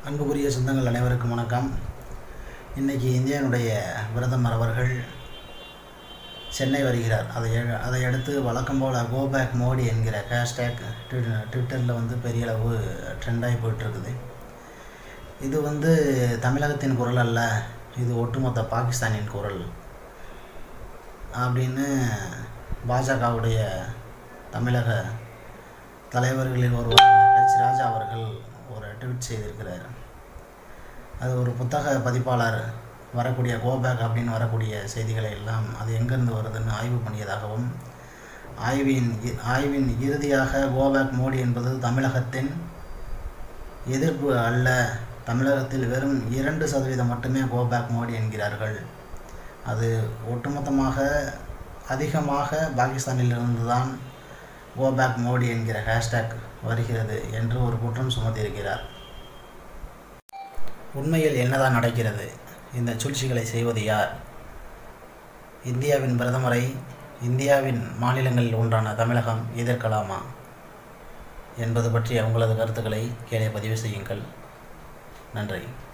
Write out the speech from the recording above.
அன்புக்குரிய சொந்தங்கள் அனைவருக்கும் வணக்கம் இன்றைக்கி இந்தியாவினுடைய பிரதமர் அவர்கள் சென்னை வருகிறார் அதை எ- அதை அடுத்து வழக்கம் போல் கோ பேக் மோடி என்கிற ஹேஷ்டேக் ட்விட்டரில் வந்து பெரிய அளவு ட்ரெண்டாகி போயிட்டுருக்குது இது வந்து தமிழகத்தின் குரல் அல்ல இது ஒட்டுமொத்த பாகிஸ்தானின் குரல் அப்படின்னு பாஜகவுடைய தமிழக தலைவர்களில் ஒருவர் ஹெச் ராஜா அவர்கள் ஒரு ட்வீட் செய்திருக்கிறார் அது ஒரு புத்தக பதிப்பாளர் வரக்கூடிய கோபேக் அப்படின்னு வரக்கூடிய செய்திகளை எல்லாம் அது எங்கேருந்து வருதுன்னு ஆய்வு பண்ணியதாகவும் ஆய்வின் இ- ஆய்வின் இறுதியாக கோபேக் மோடி என்பது தமிழகத்தின் எதிர்ப்பு அல்ல தமிழகத்தில் வெறும் இரண்டு சதவீதம் மட்டுமே கோபேக் மோடி என்கிறார்கள் அது ஒட்டுமொத்தமாக அதிகமாக பாகிஸ்தானிலிருந்து தான் கோபேக் மோடி என்கிற ஹேஷ்டேக் வருகிறது என்று ஒரு குற்றம் சுமத்தியிருக்கிறார் உண்மையில் என்னதான் நடக்கிறது இந்த சூழ்ச்சிகளை செய்வது யார் இந்தியாவின் பிரதமரை இந்தியாவின் மாநிலங்களில் ஒன்றான தமிழகம் எதிர்க்கலாமா என்பது பற்றி உங்களது கருத்துக்களை கீழே பதிவு செய்யுங்கள் நன்றி